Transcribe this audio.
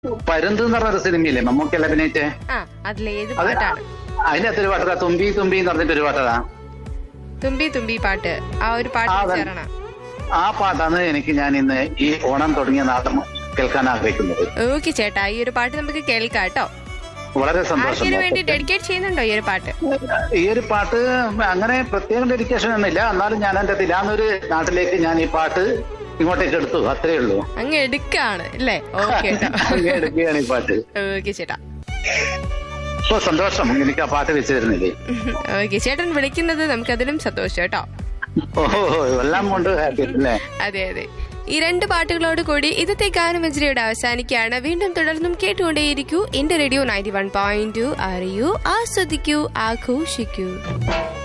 പരുന്ത് എന്ന് പറഞ്ഞൊരു സിനിമയില്ലേ മമ്മൂക്കല്ല അഭിനയിച്ചേ ആ അതിലേത് അത് പാട്ടാണ് അതിനകത്തൊരു പാട്ടതാ തുമ്പി തുമ്പി എന്ന് പറഞ്ഞിട്ടൊരു പാട്ടതാ തുമ്പി തുമ്പി പാട്ട് ആ ഒരു പാട്ട് ആ, അതെ. ചേരണം ആ പാട്ടാണ് എനിക്ക് ഞാൻ ഇന്ന് ഈ ഓണം തുടങ്ങിയ നാടം കേൾക്കാൻ ആഗ്രഹിക്കുന്നത് ഓക്കെ ചേട്ടാ ഈ ഒരു പാട്ട് നമുക്ക് കേൾക്കാം കേട്ടോ വളരെ സന്തോഷം ആർക്കിന് വേണ്ടി ഡെഡിക്കേറ്റ് ചെയ്യുന്നുണ്ടോ ഈ ഒരു പാട്ട് ഈ ഒരു പാട്ട് അങ്ങനെ പ്രത്യേകം ഡെഡിക്കേഷൻ ഒന്നുമില്ല എന്നാലും ഞാൻ എന്റെ തിലാന്നൊരു നാട്ടിലേക്ക് ഞാൻ ഈ പാട്ട് ഇങ്ങോട്ടേക്ക് എടുത്തു അത്രേ ഉള്ളൂ അങ്ങ് എടുക്കാണ് അല്ലേ ഓക്കെ അങ്ങനെ എടുക്കുകയാണ് ഈ പാട്ട് ഓക്കെ ചേട്ടാ ഇപ്പൊ സന്തോഷം എനിക്ക് ആ പാട്ട് വെച്ച് തരുന്നില്ലേ ഓക്കെ ചേട്ടൻ വിളിക്കുന്നത് നമുക്ക് അതിലും സന്തോഷം കേട്ടോ ഓഹോ എല്ലാം കൊണ്ട് ഹാപ്പി അല്ലേ അതെ അതെ ഈ രണ്ട് പാട്ടുകളോട് കൂടി ഇന്നത്തെ ഗാനമഞ്ജരിയുടെ അവസാനിക്കുകയാണ് വീണ്ടും തുടർന്നും കേട്ടുകൊണ്ടേയിരിക്കൂ എന്റെ radio ninety one point two അറിയൂ ആസ്വദിക്കൂ ആഘോഷിക്കൂ